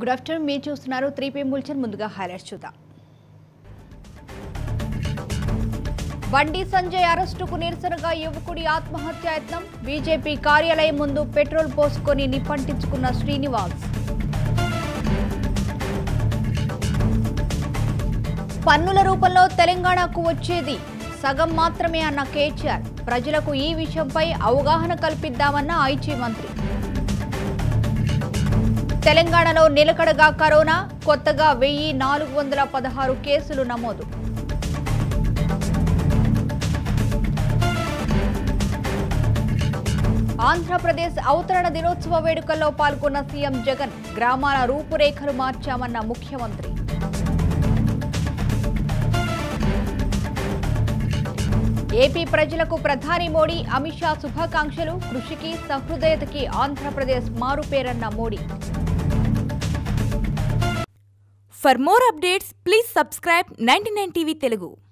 Good afternoon మీరు చూస్తున్నారు three P ముల్చన్ ముందుగా హైలైట్స్ చూద్దాం బండి సంజయ్ అరెస్టుకు నిరసనగా యువకుడి ఆత్మహత్యాయత్నం బీజేపీ కార్యాలయం ముందు పెట్రోల్ పోసుకొని నిప్పంటించుకున్న శ్రీనివాస్ పన్నుల రూపంలో తెలంగాణకు వచ్చేది సగం మాత్రమే అన్న కేటీఆర్ ప్రజలకు ఈ విషయంపై అవగాహన కల్పిద్దామన్న ఐటీ మంత్రి తెలంగాణలో నిలకడగా కరోనా కొత్తగా వెయ్యి నాలుగు వందల పదహారు కేసులు నమోదు ఆంధ్రప్రదేశ్ అవతరణ దినోత్సవ వేడుకల్లో పాల్గొన్న సీఎం జగన్ గ్రామాల రూపురేఖలు మార్చామన్న ముఖ్యమంత్రి ఏపీ ప్రజలకు ప్రధాని మోడీ అమిత్ షా శుభాకాంక్షలు కృషికి సహృదయతకి Andhra Pradesh మారుపేరన్న Modi For more updates, please subscribe 99 TV Telugu.